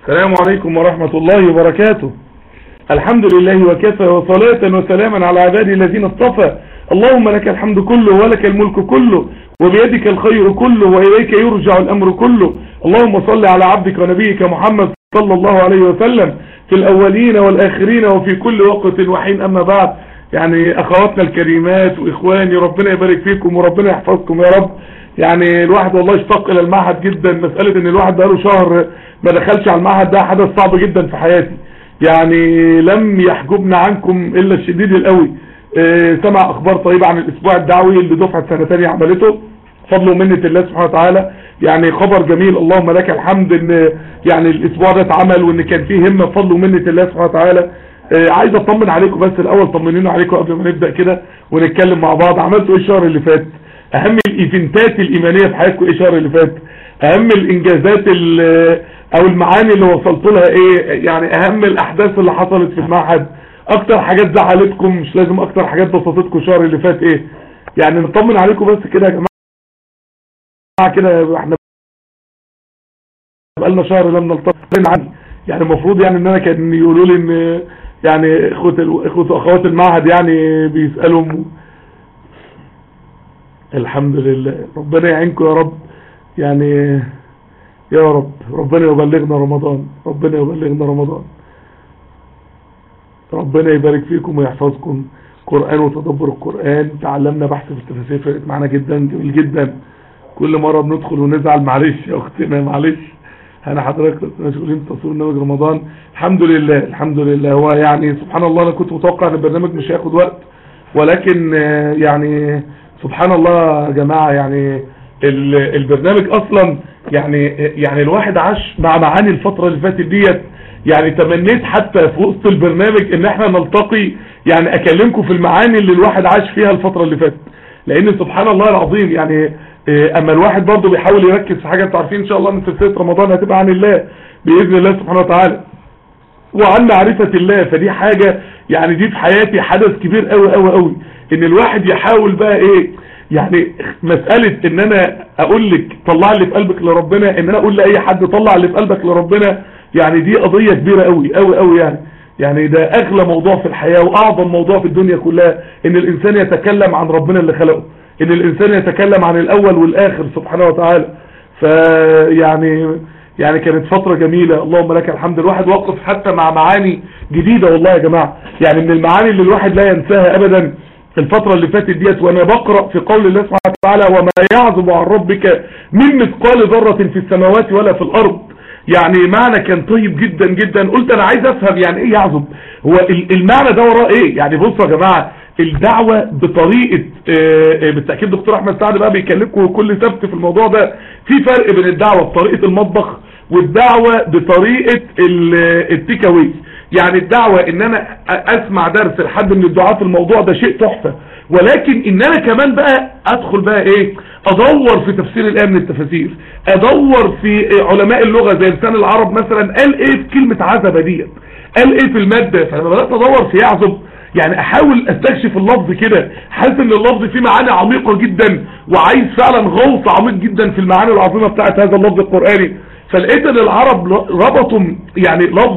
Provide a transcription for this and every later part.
السلام عليكم ورحمة الله وبركاته الحمد لله وكفى وصلاة وسلاما على عبادي الذين اصطفى اللهم لك الحمد كله ولك الملك كله وبيدك الخير كله وإليك يرجع الأمر كله اللهم صل على عبدك ونبيك محمد صلى الله عليه وسلم في الأولين والآخرين وفي كل وقت وحين أما بعد يعني أخواتنا الكريمات وإخواني ربنا يبارك فيكم وربنا يحفظكم يا رب يعني الواحد والله اشتاق إلى المعهد جدا مسألة إن الواحد بقاله شهر ما دخلش على المعهد ده حدث صعب جدا في حياتي يعني لم يحجبنا عنكم إلا الشديد القوي اه سمع أخبار طيبة عن الأسبوع الدعوي اللي دفعة سنة تانية عملته فضل ومنة الله سبحانه وتعالى يعني خبر جميل اللهم لك الحمد ان يعني الاسبوع ده اتعمل وان كان فيه همة بفضل ومنة الله سبحانه وتعالى اه عايز اطمن عليكم بس الاول طمنينوا عليكم قبل ما نبدأ كده ونتكلم مع بعض عملتوا ايه الشهر اللي فات اهم الايفنتات الايمانية في حياتكم ايه الشهر اللي فات اهم الانجازات او المعاني اللي وصلت لها ايه يعني اهم الاحداث اللي حصلت في المعهد اكتر حاجات زعلتكم مش لازم اكتر حاجات بسطتكم الشهر اللي فات ايه يعني نطمن عليكم بس كده يا جماعه كده احنا بقالنا شهر لم نلتقي عني يعني المفروض يعني ان انا كان يقولوا لي ان يعني اخوه اخوه واخوات المعهد يعني بيسالهم الحمد لله ربنا يعينكم يا رب يعني يا رب ربنا يبلغنا رمضان ربنا يبلغنا رمضان ربنا يبارك فيكم ويحفظكم قرآن وتدبر القرآن تعلمنا بحث في التفاسير فرقت معانا جدا جميل جدا كل مرة بندخل ونزعل معلش يا اختنا معلش انا حضرتك مشغولين تصوير برنامج رمضان الحمد لله الحمد لله هو يعني سبحان الله انا كنت متوقع ان البرنامج مش هياخد وقت ولكن يعني سبحان الله يا جماعة يعني البرنامج اصلا يعني يعني الواحد عاش مع معاني الفترة اللي فاتت ديت يعني تمنيت حتى في وسط البرنامج ان احنا نلتقي يعني اكلمكم في المعاني اللي الواحد عاش فيها الفترة اللي فاتت لان سبحان الله العظيم يعني اما الواحد برضه بيحاول يركز في حاجة انتوا عارفين ان شاء الله ان سلسلة رمضان هتبقى عن الله باذن الله سبحانه وتعالى وعن معرفة الله فدي حاجة يعني دي في حياتي حدث كبير قوي قوي قوي ان الواحد يحاول بقى ايه يعني مسألة ان انا اقول لك طلع اللي في قلبك لربنا ان انا اقول لاي حد طلع اللي في قلبك لربنا يعني دي قضية كبيرة قوي قوي قوي يعني يعني ده اغلى موضوع في الحياة واعظم موضوع في الدنيا كلها ان الانسان يتكلم عن ربنا اللي خلقه ان الانسان يتكلم عن الاول والاخر سبحانه وتعالى فيعني يعني كانت فترة جميلة اللهم لك الحمد الواحد وقف حتى مع معاني جديدة والله يا جماعة يعني من المعاني اللي الواحد لا ينساها ابدا الفترة اللي فاتت ديت وانا بقرأ في قول الله سبحانه وتعالى وما يعزب عن ربك من مثقال ذرة في السماوات ولا في الارض يعني معنى كان طيب جدا جدا قلت انا عايز افهم يعني ايه يعزب هو المعنى ده وراه ايه يعني بصوا يا جماعة الدعوة بطريقة بالتأكيد دكتور احمد سعد بقى بيكلمكم كل سبت في الموضوع ده في فرق بين الدعوة بطريقة المطبخ والدعوة بطريقة التيكاوي يعني الدعوة ان انا اسمع درس لحد من الدعاة في الموضوع ده شيء تحفة ولكن ان انا كمان بقى ادخل بقى ايه ادور في تفسير الايه من التفاسير ادور في علماء اللغة زي لسان العرب مثلا قال ايه في كلمة عزبة ديت قال ايه في المادة فلما بدأت ادور في يعزب يعني احاول استكشف اللفظ كده حاسس ان اللفظ فيه معاني عميقة جدا وعايز فعلا غوص عميق جدا في المعاني العظيمة بتاعت هذا اللفظ القرآني فلقيت ان العرب ربطوا يعني لفظ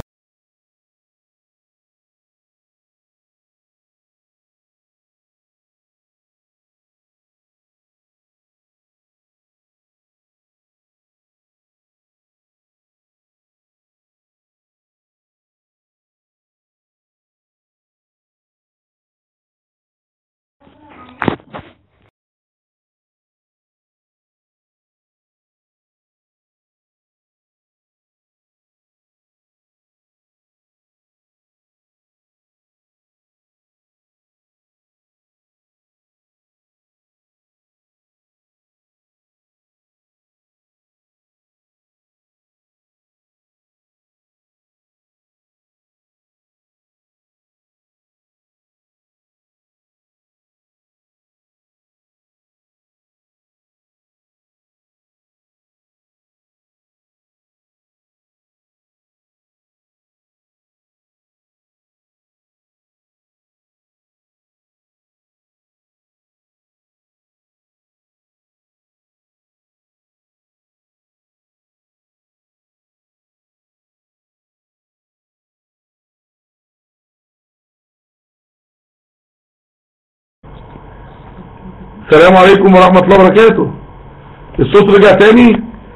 السلام عليكم ورحمة الله وبركاته الصوت رجع تاني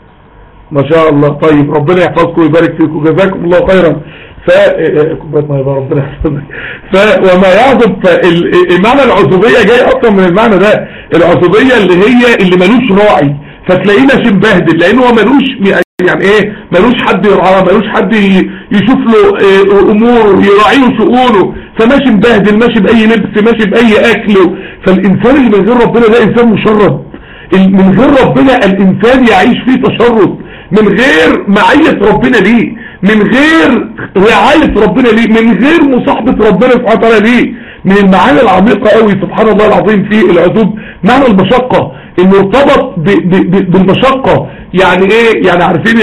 ما شاء الله طيب ربنا يحفظكم ويبارك فيكم جزاكم الله خيرا ف كوبايه ميه بقى ربنا يحفظك ف وما يعظم المعنى العصبيه جاي اصلا من المعنى ده العصبيه اللي هي اللي ملوش راعي فتلاقيه ماشي مبهدل لان هو ملوش يعني ايه ملوش حد يرعاه ملوش حد يشوف له إيه اموره يراعيه شؤونه فماشي مبهدل ماشي باي لبس ماشي باي اكل فالانسان اللي من غير ربنا ده انسان مشرد من غير ربنا الانسان يعيش فيه تشرد من غير معية ربنا ليه من غير رعاية ربنا ليه من غير مصاحبة ربنا سبحانه وتعالى ليه من المعاني العميقة قوي سبحان الله العظيم في العذوب معنى المشقة انه ارتبط بالمشقة يعني ايه يعني عارفين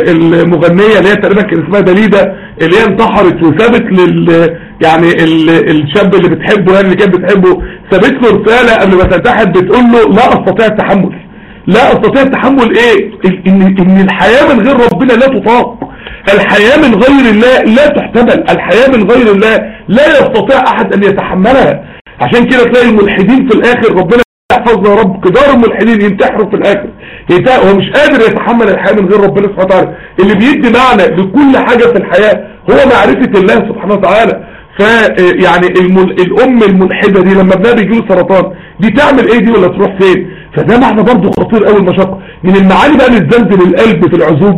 المغنية اللي هي تقريبا كان اسمها دليدة اللي هي انتحرت وسابت لل يعني الشاب اللي بتحبه يعني اللي كان بتحبه سابت له رسالة قبل ما تنتحر بتقول له لا استطيع التحمل لا استطيع التحمل ايه ان, إن الحياة من غير ربنا لا تطاق الحياة من غير الله لا تحتمل الحياة من غير الله لا يستطيع احد ان يتحملها عشان كده تلاقي الملحدين في الاخر ربنا يحفظنا يا رب كبار الملحدين ينتحروا في الاخر هو مش قادر يتحمل الحياة من غير ربنا سبحانه وتعالى اللي بيدي معنى لكل حاجة في الحياة هو معرفة الله سبحانه وتعالى فيعني الام الملحدة دي لما ابنها بيجي له سرطان دي تعمل ايه دي ولا تروح فين فده معنى برضه خطير قوي المشقة من المعاني بقى اللي تزلزل القلب في العذوب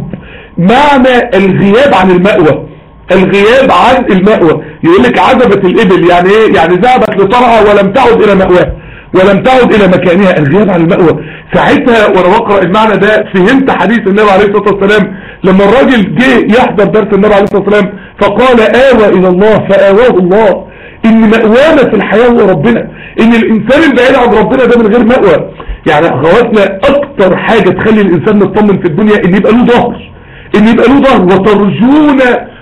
معنى الغياب عن المأوى الغياب عن المأوى يقول لك عزبت الإبل يعني ايه يعني ذهبت لطرها ولم تعد إلى مأواها ولم تعد إلى مكانها الغياب عن المأوى ساعتها وانا بقرأ المعنى ده فهمت حديث النبي عليه الصلاة والسلام لما الراجل جه يحضر درس النبي عليه الصلاة والسلام فقال آوى إلى الله فآواه الله ان مأوانا في الحياة هو ربنا ان الانسان البعيد عن ربنا ده من غير مأوى يعني اخواتنا اكتر حاجة تخلي الانسان مطمن في الدنيا ان يبقى له ظهر ان يبقى له ظهر وترجون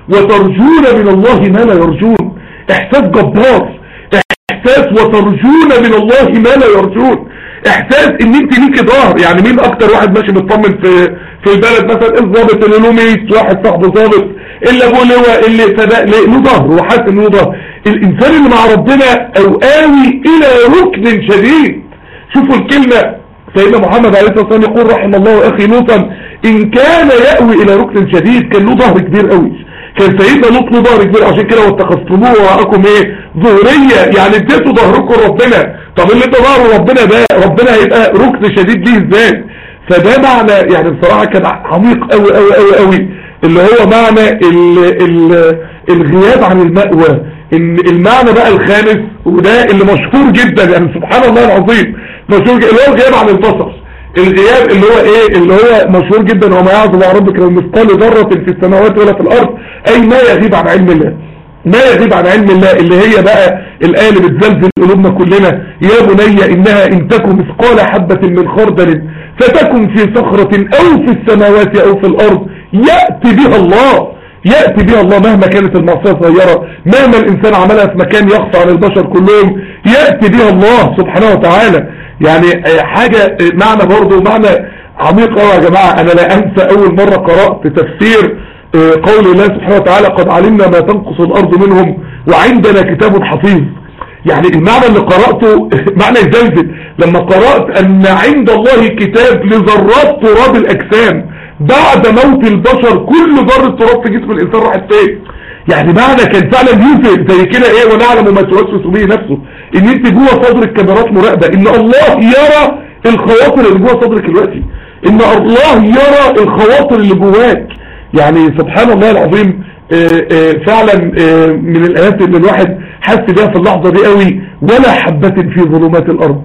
وترجون من الله ما لا يرجون احساس جبار احساس وترجون من الله ما لا يرجون احساس ان انت ليكي ظهر يعني مين اكتر واحد ماشي مطمن في في البلد مثلا الضابط اللي له 100 واحد صاحبه ضابط اللي ابوه لواء اللي فداء له ظهر وحاسس ان له ظهر الانسان اللي مع ربنا او آوي الى ركن شديد شوفوا الكلمة سيدنا محمد عليه الصلاة والسلام يقول رحم الله اخي لوطا ان كان يأوي الى ركن شديد كان له ظهر كبير قوي كان سيدنا لوط له ظهر كبير عشان كده واتخذتموه وراءكم ايه ظهرية يعني اديتوا ظهركم ربنا طب اللي انت ظهر ربنا ده ربنا هيبقى ركن شديد ليه ازاي فده معنى يعني بصراحة كان عميق قوي قوي قوي قوي اللي هو معنى ال ال الغياب عن المأوى ان المعنى بقى الخامس وده اللي مشهور جدا يعني سبحان الله العظيم مشهور جدا اللي هو الغياب عن البصر الغياب اللي هو ايه اللي هو مشهور جدا وما يعظم عن ربك لو مثقال ذرة في السماوات ولا في الارض اي ما يغيب عن علم الله ما يغيب عن علم الله اللي هي بقى الآية اللي بتزلزل قلوبنا كلنا يا بني إنها إن تكن مثقال حبة من خردل فتكن في صخرة أو في السماوات أو في الأرض يأتي بها الله يأتي بها الله مهما كانت المعصية صغيرة مهما الإنسان عملها في مكان يخفى عن البشر كلهم يأتي بها الله سبحانه وتعالى يعني حاجة معنى برضو معنى عميق قوي يا جماعة أنا لا أنسى أول مرة قرأت تفسير قول الله سبحانه وتعالى قد علمنا ما تنقص الأرض منهم وعندنا كتاب حفيظ يعني المعنى اللي قرأته معنى يزلزل لما قرأت أن عند الله كتاب لذرات تراب الأجسام بعد موت البشر كل ذرة تراب في جسم الإنسان راحت فين يعني معنى كان فعلا يوسف زي كده ايه ونعلم ما توسوس به نفسه ان انت جوه صدرك كاميرات مراقبة ان الله يرى الخواطر اللي جوه صدرك دلوقتي ان الله يرى الخواطر اللي جواك يعني سبحان الله العظيم آآ آآ فعلا آآ من الايات اللي الواحد حس بيها في اللحظة دي قوي ولا حبة في ظلمات الارض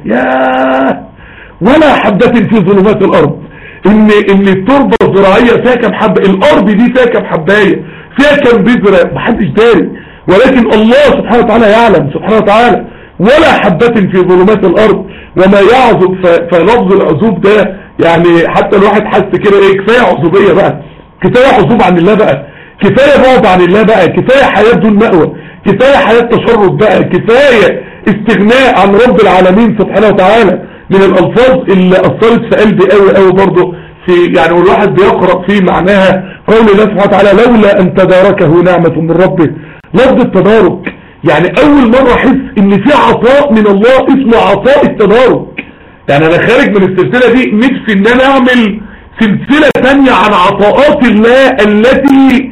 يا ولا حبة في ظلمات الارض ان ان التربة الزراعية فيها كم حبة الارض دي فيها كم حباية فيها كم بذرة محدش داري ولكن الله سبحانه وتعالى يعلم سبحانه وتعالى ولا حبة في ظلمات الارض وما يعزب فلفظ العزوب ده يعني حتى الواحد حس كده ايه كفاية عزوبية بقى كفاية عزوب عن الله بقى كفاية بعد عن الله بقى كفاية حياة دون مأوى كفاية حياة تشرد بقى كفاية استغناء عن رب العالمين سبحانه وتعالى من الألفاظ اللي أثرت في قلبي قوي قوي برضه في يعني والواحد بيقرأ في معناها قول الله سبحانه وتعالى لولا أن تداركه نعمة من ربه لفظ التدارك يعني أول مرة أحس إن في عطاء من الله اسمه عطاء التدارك يعني انا خارج من السلسلة دي نفسي ان انا اعمل سلسلة تانية عن عطاءات الله التي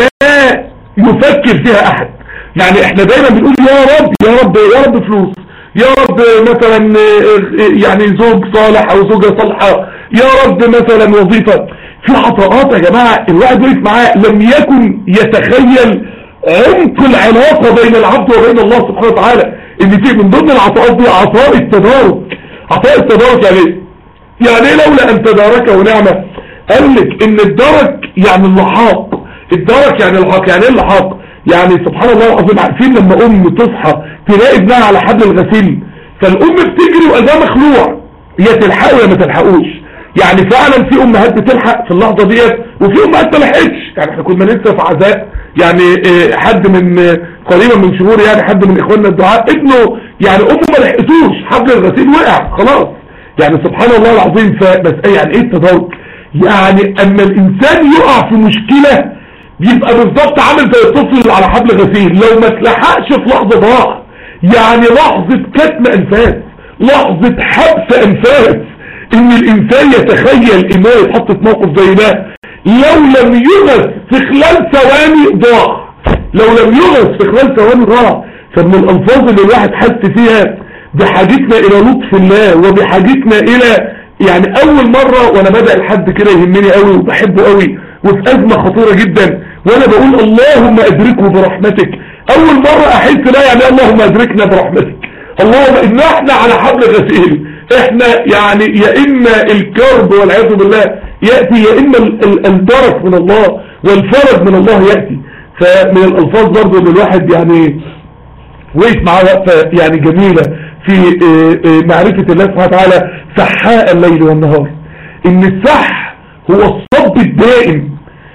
لا يفكر فيها احد يعني احنا دايما بنقول يا رب يا رب يا رب فلوس يا رب مثلا يعني زوج صالح او زوجة صالحة يا رب مثلا وظيفة في عطاءات يا جماعة الواحد وقف معاه لم يكن يتخيل عمق العلاقة بين العبد وبين الله سبحانه وتعالى ان في من ضمن العطاءات دي عطاء التدارك عطاء التدارك يعني يعني ايه لولا ان تداركه نعمة قال لك ان الدرك يعني اللحاق الدرك يعني اللحاق يعني ايه اللحاق يعني سبحان الله العظيم عارفين لما ام تصحى تلاقي ابنها على حبل الغسيل فالام بتجري وقلبها مخلوع يا تلحقه يا ما تلحقوش يعني فعلا في امهات بتلحق في اللحظه ديت وفي امهات ما لحقتش يعني احنا كنا لسه في عزاء يعني اه حد من اه قريبا من شهور يعني حد من اخواننا الدعاء ابنه يعني امه ما لحقتوش حبل الغسيل وقع خلاص يعني سبحان الله العظيم فبس يعني ايه التدارك يعني اما الانسان يقع في مشكله بيبقى بالظبط عامل زي الطفل على حبل غسيل لو ما تلحقش في لحظه ضاع يعني لحظه كتم انفاس لحظه حبس انفاس ان الانسان يتخيل انه يتحط في موقف زي ده لو لم يغث في خلال ثواني ضاع لو لم يغث في خلال ثواني ضاع فمن الالفاظ اللي الواحد حس فيها بحاجتنا الى لطف الله وبحاجتنا الى يعني اول مرة وانا بدأ الحد كده يهمني قوي وبحبه قوي وفي ازمة خطيرة جدا وانا بقول اللهم ادركه برحمتك اول مرة احس لا يعني اللهم ادركنا برحمتك اللهم ان احنا على حبل غسيل احنا يعني يا اما الكرب والعياذ بالله يأتي يا اما الدرك من الله والفرج من الله يأتي فمن الالفاظ برضو اللي الواحد يعني وقف معاه وقفة يعني جميلة في معرفة الله سبحانه وتعالى سحاء الليل والنهار ان السح هو الصب الدائم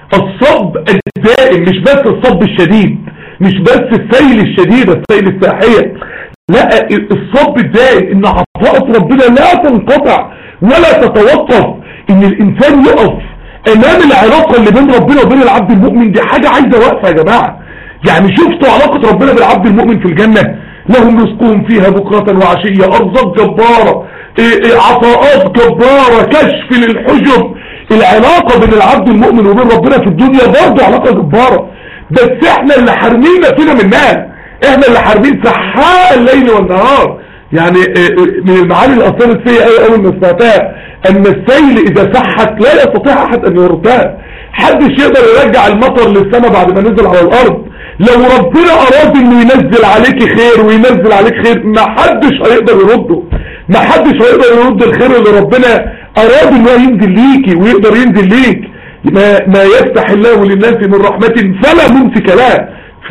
الصب الدائم مش بس الصب الشديد مش بس السيل الشديد السيل الساحية لا الصب الدائم ان عطاءة ربنا لا تنقطع ولا تتوقف ان الانسان يقف امام العلاقة اللي بين ربنا وبين العبد المؤمن دي حاجة عايزة وقفة يا جماعة يعني شفتوا علاقة ربنا بالعبد المؤمن في الجنة لهم رزقهم فيها بكرة وعشية ارزاق جبارة إيه إيه عطاءات جبارة كشف للحجب العلاقة بين العبد المؤمن وبين ربنا في الدنيا برضه علاقة جبارة بس احنا اللي حارمين نفسنا منها احنا اللي حارمين سحاء الليل والنهار يعني إيه من المعاني اللي اثرت فيا قوي اول ما سمعتها ان السيل اذا سحت لا يستطيع احد ان يردها حدش يقدر يرجع المطر للسماء بعد ما نزل على الارض لو ربنا اراد انه ينزل عليك خير وينزل عليك خير ما حدش هيقدر يرده ما حدش هيقدر يرد الخير اللي ربنا اراد انه ينزل ليكي ويقدر ينزل ليك ما, ما يفتح الله للناس من رحمة فلا ممسك لها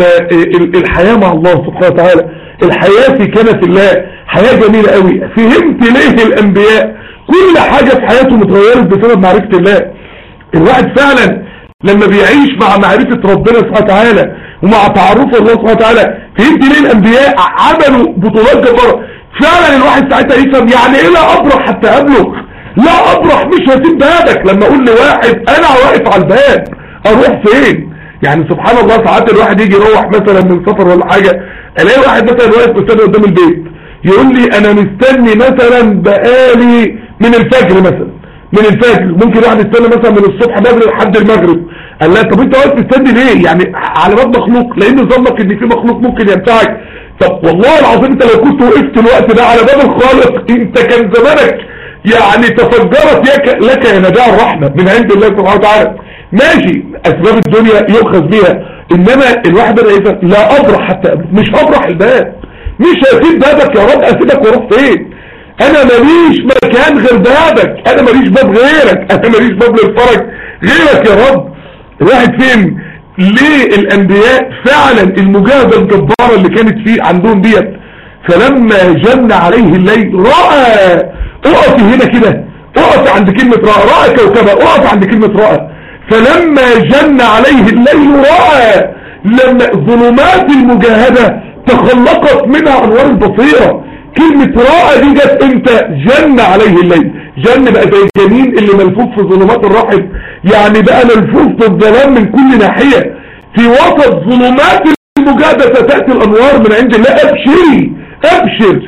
فالحياة مع الله سبحانه وتعالى الحياة في كنف الله حياة جميلة قوي فهمت ليه الانبياء كل حاجة في حياته متغيرت بسبب معرفة الله الواحد فعلا لما بيعيش مع معرفة ربنا سبحانه وتعالى ومع تعرف الله سبحانه وتعالى فهمت ليه الانبياء عملوا بطولات جبارة فعلا الواحد ساعتها يفهم يعني ايه لا ابرح حتى ابلغ لا ابرح مش هسيب بابك لما اقول لواحد انا واقف على الباب اروح فين يعني سبحان الله ساعات الواحد يجي يروح مثلا من سفر ولا حاجة الاقي واحد مثلا واقف مستني قدام البيت يقول لي انا مستني مثلا بقالي من الفجر مثلا من الفجر ممكن واحد يستنى مثلا من الصبح بدري لحد المغرب قال لها طب انت واقف مستني ليه يعني على باب مخلوق لان ظنك ان في مخلوق ممكن ينفعك طب والله العظيم انت لو كنت وقفت الوقت ده على باب الخالق انت كان زمانك يعني تفجرت يك لك يا نبيع الرحمة من عند الله سبحانه وتعالى ماشي اسباب الدنيا يؤخذ بيها انما الواحد بدأ يفهم لا ابرح حتى قبل مش ابرح الباب مش هسيب بابك يا رب اسيبك واروح فين انا ماليش مكان غير بابك انا ماليش باب غيرك انا ماليش باب للفرج غيرك يا رب الواحد فين ليه الانبياء فعلا المجاهدة الجبارة اللي كانت فيه عندهم ديت فلما جن عليه الليل رأى اقف هنا كده اقف عند كلمة رأى رأى كوكبة اقف عند كلمة رأى فلما جن عليه الليل رأى لما ظلمات المجاهدة تخلقت منها انوار البصيرة كلمة رأى دي جت امتى جن عليه الليل جن بقى زي الجنين اللي ملفوف في ظلمات الرحم يعني بقى ملفوف في الظلام من كل ناحية في وسط ظلمات المجاهدة تأتي الانوار من عند الله ابشري ابشر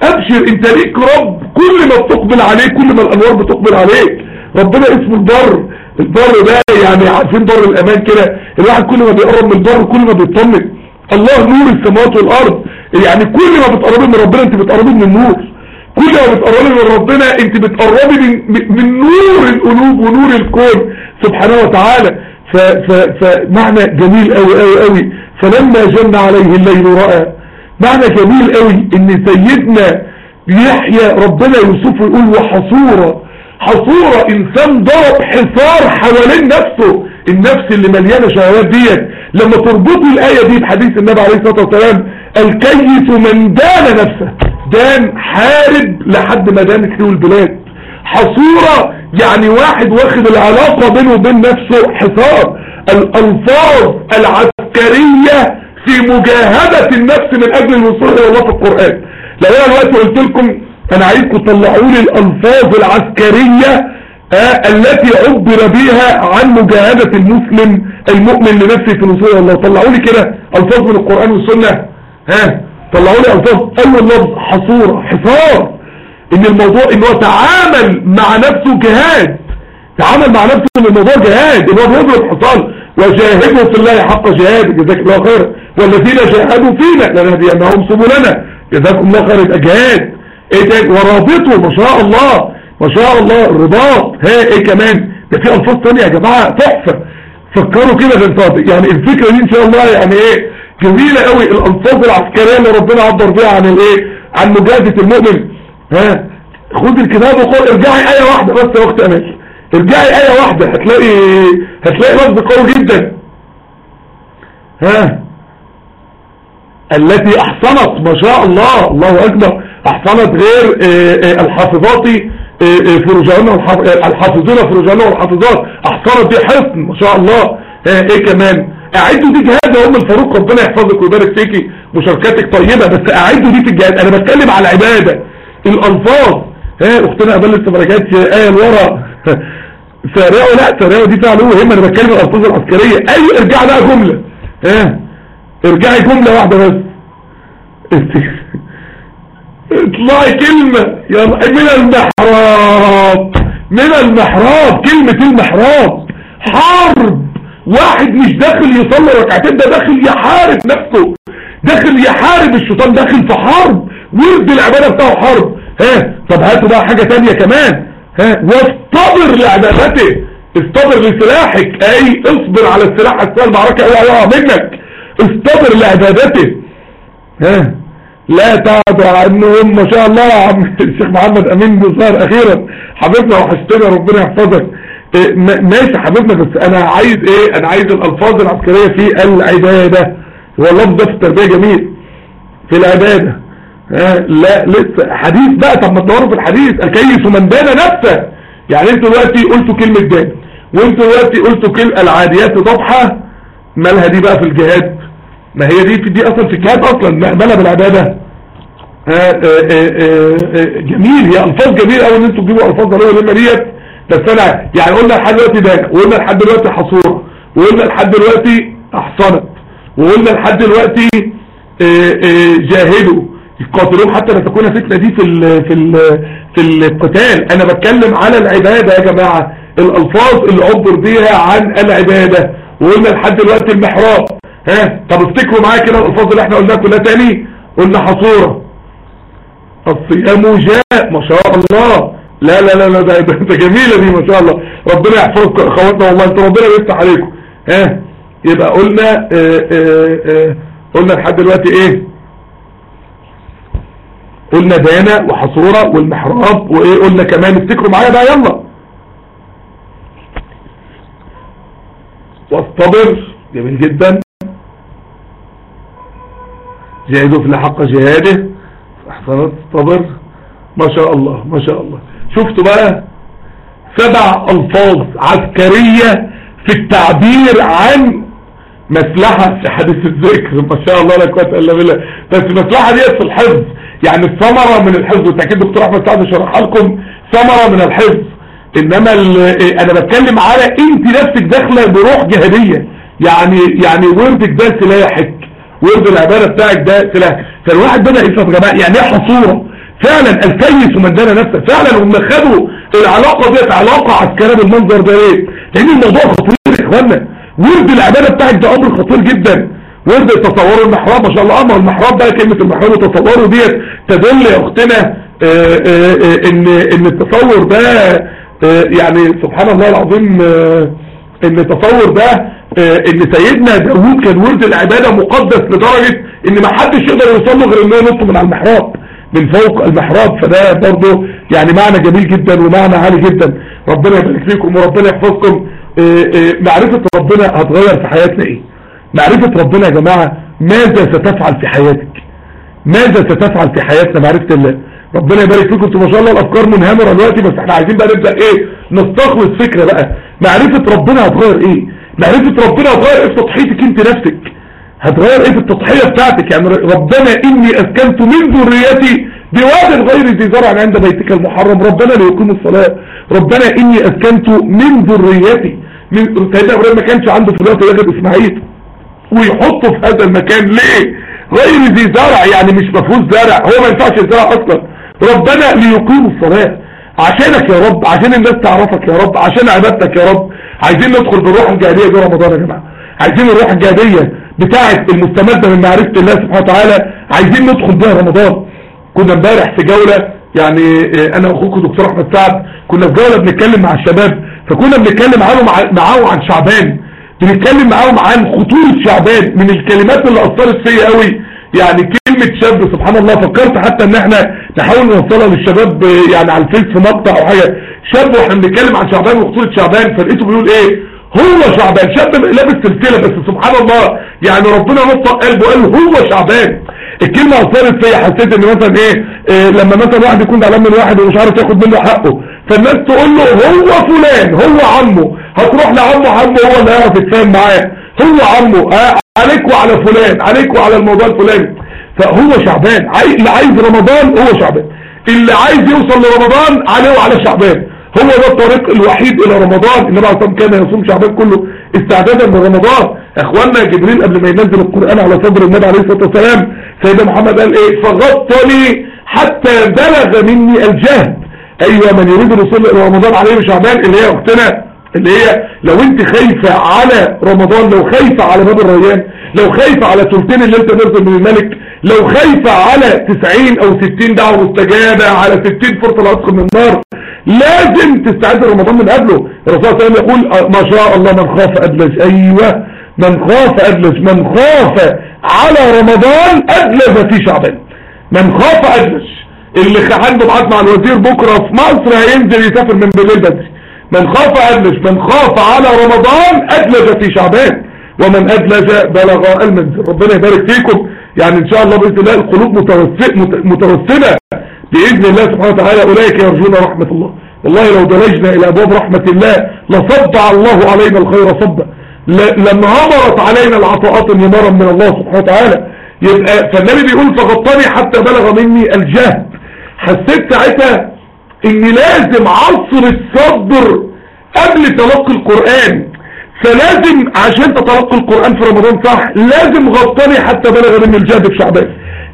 ابشر انت ليك رب كل ما بتقبل عليه كل ما الانوار بتقبل عليك ربنا اسمه البر البر ده يعني عارفين بر الامان كده الواحد كل ما بيقرب من البر كل ما بيطمن الله نور السماوات والارض يعني كل ما بتقربي من ربنا انت بتقربي من النور كل ما بتقربي من ربنا انت بتقربي من, من نور القلوب ونور الكون سبحانه وتعالى ف ف فمعنى جميل قوي قوي قوي فلما جن عليه الليل رأى معنى جميل قوي ان سيدنا يحيى ربنا يوسف يقول وحصورة حصورة انسان ضرب حصار حوالين نفسه النفس اللي مليانة شهوات ديت لما تربطوا الآية دي بحديث النبي عليه الصلاة والسلام الكيس من دان نفسه دان حارب لحد ما دانت له البلاد حصورة يعني واحد واخد العلاقة بينه وبين نفسه حصار الألفاظ العسكرية في مجاهدة النفس من أجل الوصول إلى الله في القرآن لو أنا دلوقتي قلت لكم أنا عايزكم تطلعوا لي الألفاظ العسكرية آه التي عبر بها عن مجاهدة المسلم المؤمن لنفسه في الوصول إلى الله طلعوا لي كده ألفاظ من القرآن والسنة ها طلعوا لي ألفاظ أول لفظ حصورة حصار ان الموضوع ان هو تعامل مع نفسه جهاد تعامل مع نفسه ان الموضوع جهاد ان هو بيضرب حصان وجاهدوا في الله حق جهاد جزاك الله خير والذين جاهدوا فينا لنهدينهم سبلنا جزاكم الله خير يبقى جهاد ايه تاني ورابطه ما شاء الله ما شاء الله الرباط ها ايه كمان ده في الفاظ ثانيه يا جماعه تحفه فكروا كده في الفاضي يعني الفكره دي ان شاء الله يعني ايه جميله قوي الالفاظ العسكريه اللي ربنا عبر بيها عن الايه عن مجاهده المؤمن ها خد الكتاب وقول ارجعي آية واحدة بس يا وقت أمال ارجعي آية واحدة هتلاقي هتلاقي لفظ قوي جدا ها التي احصنت ما شاء الله الله اكبر احصنت غير الحافظات فروجهن الحافظون فروجهن والحافظات احصنت دي حصن ما شاء الله ايه كمان اعدوا دي جهاد يا ام الفاروق ربنا يحفظك ويبارك فيكي مشاركاتك طيبة بس اعدوا دي في الجهاد انا بتكلم على العبادة الالفاظ ها اختنا قبل لسه ما رجعتش ايه لورا سارعوا لا سارعوا دي فعل هم انا بتكلم الالفاظ العسكريه ايوه ارجع بقى جمله ها ارجعي جمله واحده بس اطلعي كلمه يا من المحراب من المحراب كلمه المحراب حرب واحد مش داخل يصلي ركعتين ده داخل يحارب نفسه داخل يحارب الشيطان داخل في حرب ورد العبادة بتاعه حرب ها طب هاتوا بقى حاجة تانية كمان ها واصطبر لعبادته اصطبر لسلاحك اي اصبر على السلاح حتى المعركة اوعى يقع منك اصطبر لعبادته ها لا تعد عنهم ما شاء الله يا عم الشيخ محمد امين بظهر اخيرا حبيبنا وحشتنا ربنا يحفظك إيه ماشي حبيبنا بس انا عايز ايه انا عايز الالفاظ العسكرية في العبادة هو اللفظ ده في التربية جميل في العبادة ها لا لسه حديث بقى طب ما تدوروا في الحديث الكيس من دان نفسه يعني انتوا دلوقتي قلتوا كلمة دان وانتوا دلوقتي قلتوا كلمة العاديات ضبحة مالها دي بقى في الجهاد ما هي دي في دي اصلا في الجهاد اصلا مالها بالعبادة ها جميل هي الفاظ جميل قوي ان انتوا تجيبوا الفاظ ضرورية لما ديت بس انا يعني قلنا لحد دلوقتي دان وقلنا لحد دلوقتي حصورة وقلنا لحد دلوقتي احصنت وقلنا لحد دلوقتي جاهدوا يقاتلون حتى لا تكون فتنة دي في ال في ال في القتال انا بتكلم على العبادة يا جماعة الالفاظ اللي عبر بيها عن العبادة وقلنا لحد دلوقتي المحراب ها طب افتكروا معايا كده الالفاظ اللي احنا قلناها كلها تاني قلنا حصورة الصيام جاء ما شاء الله لا لا لا لا ده, ده جميلة دي ما شاء الله ربنا يحفظكم اخواتنا والله انتوا ربنا يفتح عليكم ها يبقى قلنا اه اه اه قلنا لحد دلوقتي ايه قلنا دانا وحصورة والمحراب وايه قلنا كمان افتكروا معايا بقى يلا واصطبر جميل جدا جاهدوا في حق جهاده احسنت اصطبر ما شاء الله ما شاء الله شفتوا بقى سبع الفاظ عسكرية في التعبير عن مسلحة في حديث الذكر ما شاء الله لا قوه الا بالله بس المسلحة دي في الحفظ يعني الثمرة من الحفظ وتأكيد دكتور احمد سعد شرحها لكم ثمرة من الحفظ انما انا بتكلم على انت نفسك داخله بروح جهادية يعني يعني وردك ده سلاحك ورد العبادة بتاعك ده سلاح فالواحد بدأ يفهم يا جماعه يعني ايه حصورة فعلا الكيس من دان نفسه فعلا هم خدوا العلاقة ديت علاقة عسكرية بالمنظر ده ليه لان الموضوع خطير يا اخوانا ورد العبادة بتاعك ده امر خطير جدا ورد تصور المحراب ما شاء الله اما المحراب بقى كلمة المحراب وتصوره ديت تدل يا اختنا آه، آه، آه، ان ان التصور ده يعني سبحان الله العظيم ان التصور ده ان سيدنا داوود كان ورد العبادة مقدس لدرجة ان ما حدش يقدر يوصل له غير انه ينط من على المحراب من فوق المحراب فده برضه يعني معنى جميل جدا ومعنى عالي جدا ربنا يبارك فيكم وربنا يحفظكم معرفة ربنا هتغير في حياتنا ايه معرفة ربنا يا جماعة ماذا ستفعل في حياتك ماذا ستفعل في حياتنا معرفة الله ربنا يبارك فيكم انتوا ما شاء الله الافكار منهمره دلوقتي بس احنا عايزين بقى نبدا ايه نستخلص فكره بقى معرفه ربنا هتغير ايه معرفه ربنا هتغير ايه في تضحيتك انت نفسك هتغير ايه في التضحيه بتاعتك يعني ربنا اني اسكنت من ذريتي بواد غير ذي زرع عند بيتك المحرم ربنا ليقيم الصلاه ربنا اني اسكنت من ذريتي من سيدنا ابراهيم ما كانش عنده في الوقت يجد اسماعيل ويحطه في هذا المكان ليه غير ذي زرع يعني مش مفهوش زرع هو ما ينفعش الزرع اصلا ربنا ليقيم الصلاة عشانك يا رب عشان الناس تعرفك يا رب عشان عبادتك يا رب عايزين ندخل بالروح الجاهلية دي رمضان يا جماعة عايزين الروح الجاهلية بتاعة المستمدة من معرفة الله سبحانه وتعالى عايزين ندخل بها رمضان كنا امبارح في جولة يعني انا واخوكم دكتور احمد سعد كنا في جولة بنتكلم مع الشباب فكنا بنتكلم معاهم معاهم عن شعبان بنتكلم معاهم عن خطورة شعبان من الكلمات اللي اثرت فيا قوي يعني كلمة شاب سبحان الله فكرت حتى ان احنا نحاول نوصلها للشباب يعني على الفيس في مقطع او حاجة شاب واحنا بنتكلم عن شعبان وخطورة شعبان فلقيته بيقول ايه هو شعبان شاب لابس سلسلة بس سبحان الله يعني ربنا نطق قلبه قال هو شعبان الكلمة اثرت فيا حسيت ان مثلا ايه, إيه لما مثلا واحد يكون زعلان من واحد ومش عارف ياخد منه حقه فالناس تقول له هو فلان هو عمه هتروح لعمه عمه هو اللي هيعرف يتفاهم معاه هو عمه آه عليك وعلى فلان عليك وعلى الموضوع الفلاني فهو شعبان اللي عايز رمضان هو شعبان اللي عايز يوصل لرمضان عليه وعلى شعبان هو ده الطريق الوحيد الى رمضان النبي عليه الصلاه كان يصوم شعبان كله استعدادا لرمضان اخواننا جبريل قبل ما ينزل القران على صدر النبي عليه الصلاه والسلام سيدنا محمد قال ايه فغطني حتى بلغ مني الجهد ايوه من يريد الوصول الى رمضان عليه شعبان اللي هي اختنا اللي هي لو انت خايفة على رمضان لو خايفة على باب الريان لو خايفة على ثلثين اللي انت نزل من الملك لو خايفة على 90 او 60 دعوة مستجابة على 60 فرصة العصق من النار لازم تستعد رمضان من قبله الرسول صلى الله عليه وسلم يقول ما شاء الله من خاف ادلج ايوه من خاف ادلج من خاف على رمضان ادلج في شعبان من خاف ادلج اللي عنده بعد مع الوزير بكرة في مصر هينزل يسافر من بالليل بدري من خاف أدلج من خاف على رمضان أدلج في شعبان ومن أدلج بلغ المنزل ربنا يبارك فيكم يعني إن شاء الله بإذن الله القلوب مترسمة بإذن الله سبحانه وتعالى أولئك يرجون رحمة الله والله لو دلجنا إلى أبواب رحمة الله لصبع الله علينا الخير صبا لانهمرت علينا العطاءات النمارا من الله سبحانه وتعالى يبقى فالنبي بيقول فغطني حتى بلغ مني الجهد حسيت ساعتها ان لازم عصر الصدر قبل تلقي القرآن فلازم عشان تتلقي القرآن في رمضان صح لازم غطني حتى بلغ من الجهد في شعبان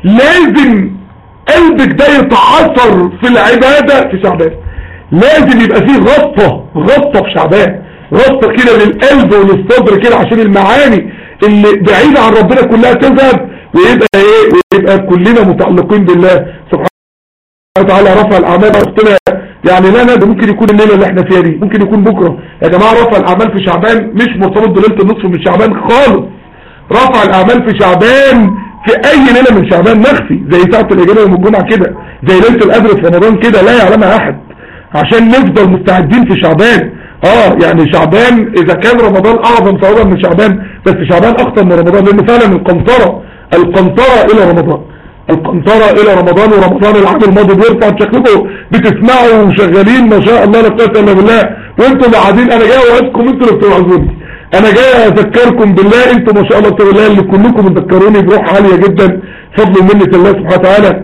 لازم قلبك ده يتعصر في العبادة في شعبان لازم يبقى فيه غطة غطة في شعبان غطة كده للقلب وللصدر كده عشان المعاني اللي بعيدة عن ربنا كلها تذهب ويبقى ايه ويبقى كلنا متعلقين بالله سبحانه وتعالى رفع الاعمال اختنا يعني لا لا ده ممكن يكون الليله اللي احنا فيها دي ممكن يكون بكره يا جماعه رفع الاعمال في شعبان مش مرتبط بليله النصف من شعبان خالص رفع الاعمال في شعبان في اي ليله من شعبان مخفي زي ساعه الاجابه يوم الجمعه كده زي ليله القدر في رمضان كده لا يعلمها احد عشان نفضل مستعدين في شعبان اه يعني شعبان اذا كان رمضان اعظم ثوابا من شعبان بس شعبان اخطر من رمضان لانه فعلا القنطره القنطره الى رمضان القنطرة الى رمضان ورمضان العام الماضي بيرفع شكلكم بتسمعوا وشغالين ما شاء الله لا قوه الا بالله وانتم اللي قاعدين انا جاي اوعدكم انتوا اللي بتوعظوني انا جاي اذكركم بالله انتم ما شاء الله بالله اللي كلكم بتذكروني بروح عاليه جدا فضل ومنه الله سبحانه وتعالى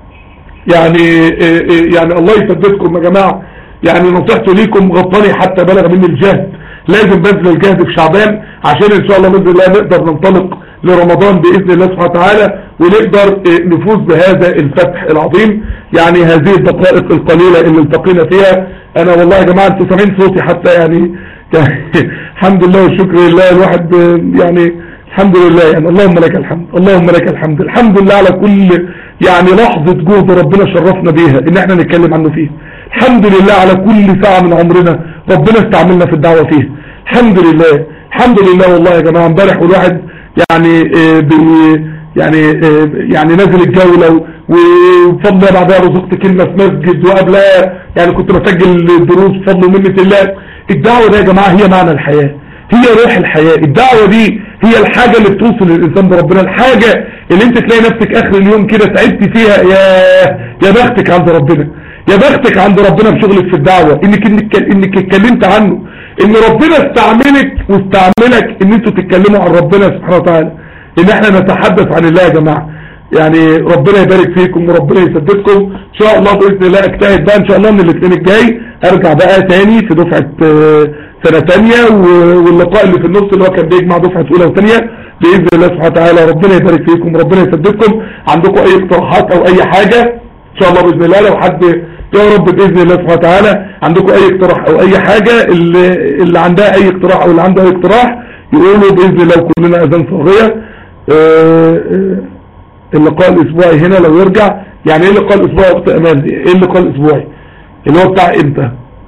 يعني يعني الله يثبتكم يا جماعه يعني نصيحتي ليكم غطاني حتى بلغ مني الجهد لازم بذل الجهد في شعبان عشان ان شاء الله باذن الله نقدر ننطلق لرمضان باذن الله سبحانه وتعالى ونقدر آه، نفوز بهذا الفتح العظيم يعني هذه الدقائق القليله اللي التقينا فيها انا والله يا جماعه انتوا سامعين صوتي حتى يعني يعني الحمد لله والشكر لله الواحد آه، يعني الحمد لله يعني اللهم لك الحمد اللهم لك الحمد الحمد لله على كل يعني لحظة جهد ربنا شرفنا بيها ان احنا نتكلم عنه فيها الحمد لله على كل ساعة من عمرنا ربنا استعملنا في الدعوة فيها الحمد لله الحمد لله والله يا جماعة امبارح والواحد يعني آه، بي يعني آه، يعني نازل الجولة وبفضل الله بعدها رزقت كلمة في مسجد وقبلها يعني كنت بسجل دروس بفضل ومنة الله الدعوة دي يا جماعة هي معنى الحياة هي روح الحياة الدعوة دي هي الحاجة اللي بتوصل للإنسان بربنا الحاجة اللي انت تلاقي نفسك آخر اليوم كده تعبت فيها يا يا بختك عند ربنا يا بختك عند ربنا بشغلك في الدعوة انك انك, إنك اتكلمت عنه ان ربنا استعملك واستعملك ان انتوا تتكلموا عن ربنا سبحانه وتعالى ان احنا نتحدث عن الله يا جماعة يعني ربنا يبارك فيكم وربنا يسددكم ان شاء الله باذن الله اجتهد بقى ان شاء الله من الاثنين الجاي ارجع بقى تاني في دفعه آه، سنه ثانيه واللقاء اللي في النص اللي هو كان بيجمع دفعه اولى وثانيه باذن الله سبحانه وتعالى ربنا يبارك فيكم وربنا يسددكم عندكم اي اقتراحات او اي حاجه ان شاء الله باذن الله لو حد يا رب باذن الله سبحانه وتعالى عندكم اي اقتراح او اي حاجه اللي, اللي عندها اي اقتراح او اللي عنده اي اقتراح يقولوا باذن الله كلنا اذان صاغيه آه، آه، اللقاء الاسبوعي هنا لو يرجع يعني ايه اللقاء الاسبوعي وقت امان دي ايه اللقاء الاسبوعي اللي هو بتاع امتى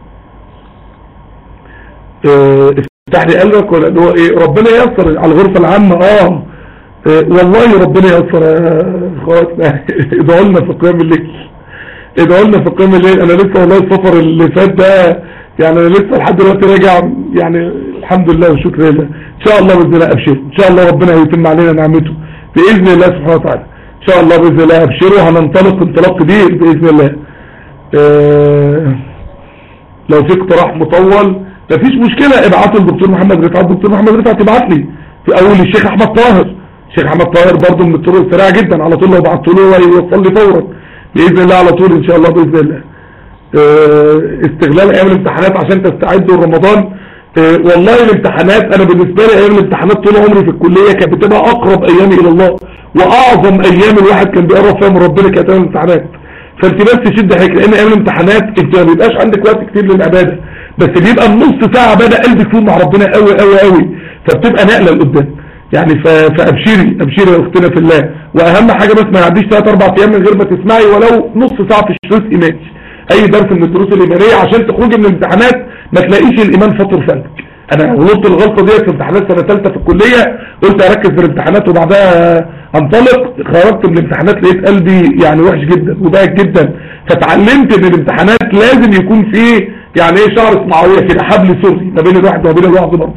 اه افتح لي قلبك ولا اللي هو ايه ربنا ييسر على الغرفة العامة اه, اه والله ربنا ييسر يا اخواتنا ادعوا لنا في قيام الليل ادعوا لنا في قيام الليل انا لسه والله السفر اللي فات ده يعني انا لسه لحد دلوقتي راجع يعني الحمد لله والشكر لله ان شاء الله باذن الله ابشر ان شاء الله ربنا يتم علينا نعمته باذن الله سبحانه وتعالى ان شاء الله باذن الله ابشروا هننطلق انطلاق كبير باذن الله اه لو في اقتراح مطول مفيش مشكلة ابعتوا الدكتور محمد رفعت الدكتور محمد رفعت ابعت لي في اول الشيخ احمد طاهر الشيخ احمد طاهر برضه من الطرق السريعه جدا على طول لو بعته له يوصل لي فورا باذن الله على طول ان شاء الله باذن الله اه استغلال ايام الامتحانات عشان تستعدوا لرمضان اه والله الامتحانات انا بالنسبه لي ايام الامتحانات طول عمري في الكليه كانت بتبقى اقرب ايامي الى الله واعظم ايام الواحد كان بيقرب فيها من ربنا كانت ايام الامتحانات فانت بس شد حيلك لان ايام الامتحانات انت ما بيبقاش عندك وقت كتير للعباده بس بيبقى النص ساعه عباده قلبك فيه مع ربنا قوي قوي قوي فبتبقى نقله لقدام يعني فابشري ابشري يا اختنا في الله واهم حاجه بس ما يعديش 3 4 ايام من غير ما تسمعي ولو نص ساعه في الشروط ايماني اي درس من الدروس الايمانيه عشان تخرجي من الامتحانات ما تلاقيش الايمان فطر في قلبك انا غلطت الغلطه ديت في امتحانات سنه ثالثه في الكليه قلت اركز في الامتحانات وبعدها انطلق خرجت من الامتحانات لقيت قلبي يعني وحش جدا وضايق جدا فتعلمت ان الامتحانات لازم يكون فيه يعني ايه شعر اسماعيليه كده حبل سري ما بين الواحد وما بين الواحد برضه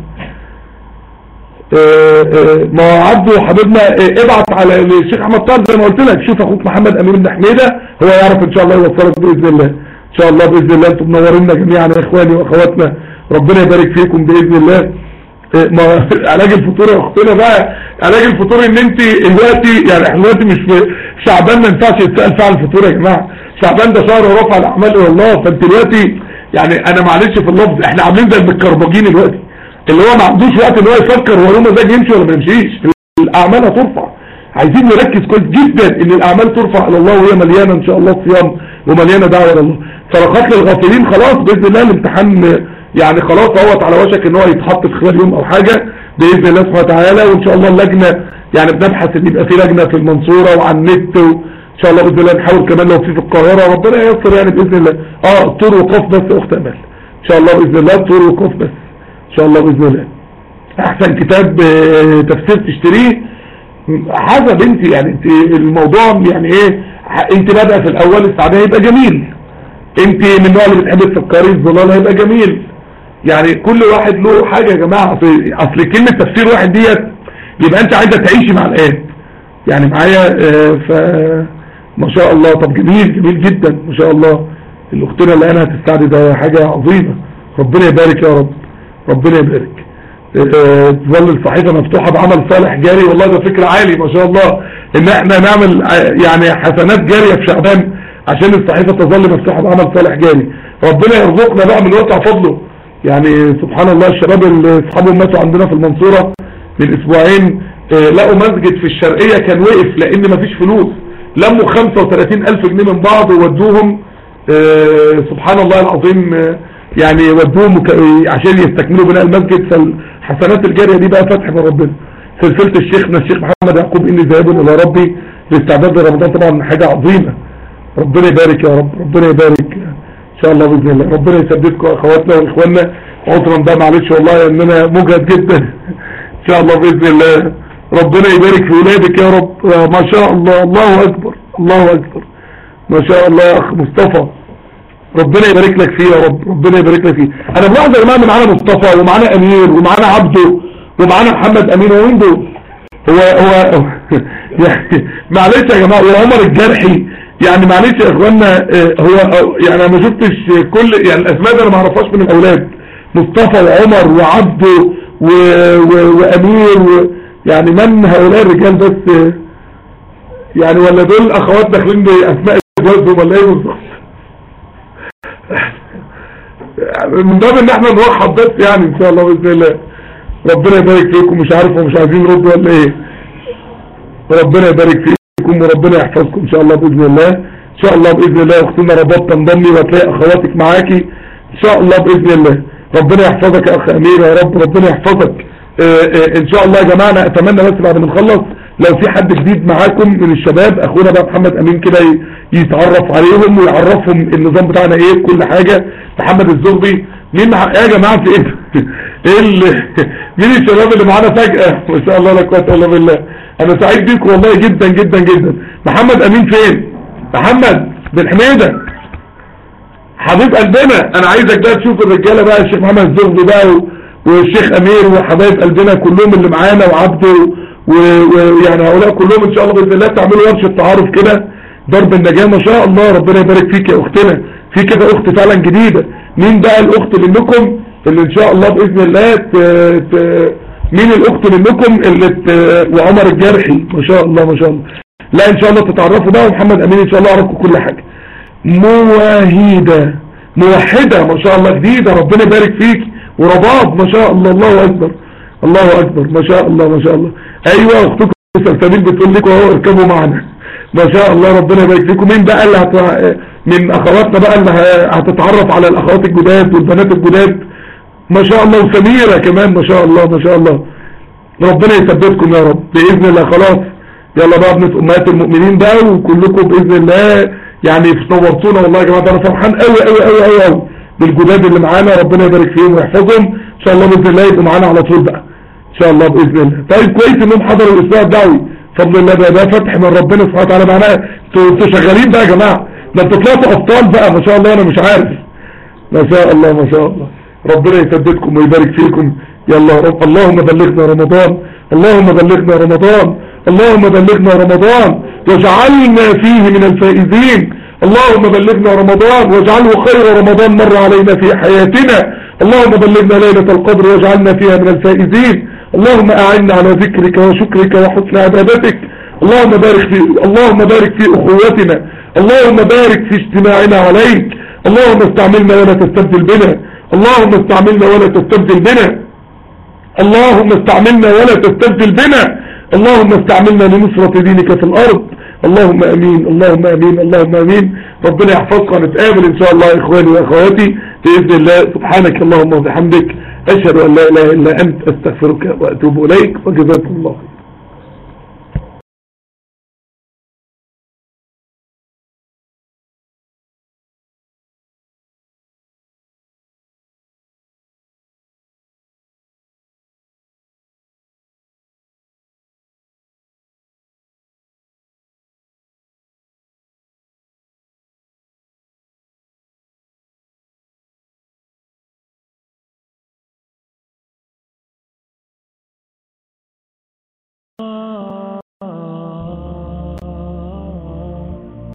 ما عبده حبيبنا ابعت على الشيخ احمد طاهر زي ما قلت لك شوف اخوك محمد امير بن حميده هو يعرف ان شاء الله يوصلك باذن الله ان شاء الله باذن الله انتم منورينا جميعا يا اخواني واخواتنا ربنا يبارك فيكم باذن الله ما علاج الفطور يا اختنا بقى علاج الفطور ان انت دلوقتي يعني احنا دلوقتي مش في شعبان ما ينفعش يتسال فيها الفطور يا جماعه شعبان ده شهر رفع الاعمال الى الله فانت دلوقتي يعني انا معلش في اللفظ احنا عاملين زي المتكربجين دلوقتي اللي هو ما عندوش وقت ان هو يفكر هو له مزاج يمشي ولا ما يمشيش الاعمال هترفع عايزين نركز كويس جدا ان الاعمال ترفع الى الله وهي مليانه ان شاء الله صيام ومليانه دعوه الى الله صرخات للغافلين خلاص باذن الله الامتحان يعني خلاص اهوت على وشك ان هو يتحط في خلال يوم او حاجه باذن الله سبحانه وتعالى وان شاء الله اللجنه يعني بنبحث ان يبقى في لجنه في المنصوره وعلى النت وان شاء الله باذن الله نحاول كمان لو في في القاهره ربنا ييسر يعني باذن الله اه طور وقاف بس يا اخت امال ان شاء الله باذن الله طور وقاف بس ان شاء الله باذن الله احسن كتاب تفسير تشتريه حسب انت يعني انت الموضوع يعني ايه انت بادئه في الاول السعادة هيبقى جميل انت من النوع اللي بتحب تفكري الظلال هيبقى جميل يعني كل واحد له حاجة يا جماعة اصل, اصل كلمة تفسير واحد ديت يبقى انت عايزة تعيشي مع الآيات يعني معايا اه ف ما شاء الله طب جميل جميل جدا ما شاء الله الاختنا اللي انا هتستعدي ده حاجة عظيمة ربنا يبارك يا رب ربنا يبارك تظل الصحيفة مفتوحة بعمل صالح جاري والله ده فكرة عالي ما شاء الله ان احنا نعمل يعني حسنات جارية في شعبان عشان الصحيفة تظل مفتوحة بعمل صالح جاري ربنا يرزقنا بقى من وسع فضله يعني سبحان الله الشباب اللي اصحابهم ماتوا عندنا في المنصورة من اسبوعين آه، لقوا مسجد في الشرقية كان وقف لان مفيش فلوس لموا 35 الف جنيه من بعض وودوهم آه، سبحان الله العظيم آه، يعني ودوهم وك- عشان يستكملوا بناء المسجد فالحسنات الجارية دي بقى فتح من ربنا سلسلة الشيخنا الشيخ محمد يعقوب اني ذاهب الى ربي لاستعداد لرمضان طبعا حاجة عظيمة ربنا يبارك يا رب ربنا يبارك ان شاء الله باذن الله ربنا يسددكم يا اخواتنا واخواننا عذرا ده معلش والله ان انا مجهد جدا ان شاء الله باذن الله ربنا يبارك في ولادك يا رب ما شاء الله الله اكبر الله اكبر ما شاء الله يا اخ مصطفى ربنا يبارك لك فيه يا رب ربنا يبارك لك فيه انا بلاحظ يا جماعه ان معانا مصطفى ومعانا امير ومعانا عبده ومعانا محمد امين ومين دول هو هو يعني معلش يا جماعه وعمر الجرحي يعني معلش يا اخوانا آه، هو يعني انا ما شفتش كل يعني الاسماء دي انا ما اعرفهاش من الاولاد مصطفى وعمر وعبده و... و... وامير و... يعني من هؤلاء الرجال بس آه، يعني ولا دول اخوات داخلين باسماء جوازهم ولا ايه بالظبط من باب ان احنا نوحد بس يعني ان شاء الله باذن الله ربنا يبارك فيكم مش عارف ومش عايزين نرد ولا ايه ربنا يبارك فيكم وربنا يحفظكم ان شاء الله باذن الله ان شاء الله باذن الله اختنا رباب تنضمي وهتلاقي اخواتك معاكي ان شاء الله باذن الله ربنا يحفظك يا اخ امير يا رب ربنا يحفظك آه، آه، ان شاء الله يا جماعه انا اتمنى بس بعد ما نخلص لو في حد جديد معاكم من الشباب اخونا بقى محمد امين كده ي- يتعرف عليهم ويعرفهم النظام بتاعنا ايه كل حاجه محمد الزغبي مين مع... إيه يا جماعه في ايه ايه اللي... مين الشباب اللي معانا فجاه ما شاء الله لا قوه الا بالله انا سعيد بيكم والله جدا جدا جدا محمد امين فين محمد بن حميده حبيب قلبنا انا عايزك بقى تشوف الرجاله بقى الشيخ محمد الزغبي بقى و- والشيخ امير وحبايب قلبنا كلهم اللي معانا وعبده و- ويعني هؤلاء كلهم ان شاء الله باذن الله تعملوا ورشه تعارف كده ضرب النجاه ما شاء الله ربنا يبارك فيك يا اختنا في كده اخت فعلا جديده مين بقى الاخت منكم اللي ان شاء الله باذن الله ت... ت... مين الاخت منكم اللي ت... وعمر الجرحي ما شاء الله ما شاء الله لا ان شاء الله تتعرفوا بقى ومحمد امين ان شاء الله يعرفكم كل حاجه مواهيدة موحدة ما شاء الله جديدة ربنا يبارك فيك ورباط ما شاء الله الله أكبر الله أكبر ما شاء الله ما شاء الله أيوة أختكم سلسبيل بتقول لكم اهو اركبوا معنا ما شاء الله ربنا يبارك فيكم مين بقى اللي هت... من أخواتنا بقى اللي ه- هتتعرف على الأخوات الجداد والبنات الجداد ما شاء الله وسميرة كمان ما شاء الله ما شاء الله ربنا يثبتكم يا رب بإذن الله خلاص يلا بقى ابنة أمهات المؤمنين بقى وكلكم بإذن الله يعني نورتونا والله يا جماعة ده أنا فرحان قوي قوي قوي قوي قوي بالجداد اللي معانا ربنا يبارك فيهم ويحفظهم إن شاء الله بإذن الله يبقوا معانا على طول بقى إن شاء الله بإذن الله طيب كويس إنهم حضروا الأسبوع الدعوي بفضل الله ده ده فتح من ربنا سبحانه وتعالى معناه انتوا انتوا شغالين بقى يا جماعة ده انتوا طلعتوا أبطال بقى ما شاء الله أنا مش عارف ما شاء الله ما شاء الله ربنا يسددكم ويبارك فيكم يلا يا رب اللهم بلغنا رمضان اللهم بلغنا رمضان اللهم بلغنا رمضان واجعلنا فيه من الفائزين اللهم بلغنا رمضان واجعله خير رمضان مر علينا في حياتنا اللهم بلغنا ليلة القدر واجعلنا فيها من الفائزين اللهم أعنا على ذكرك وشكرك وحسن عبادتك اللهم بارك في اللهم بارك في أخوتنا اللهم بارك في اجتماعنا عليك اللهم استعملنا ولا تستبدل بنا اللهم استعملنا ولا تستبدل بنا اللهم استعملنا ولا تستبدل بنا اللهم استعملنا لنصرة دينك في الأرض اللهم أمين اللهم أمين اللهم أمين ربنا يحفظك ونتقابل إن شاء الله إخواني وأخواتي بإذن الله سبحانك اللهم وبحمدك أشهد أن لا إله إلا أنت أستغفرك وأتوب إليك وجزاكم الله خير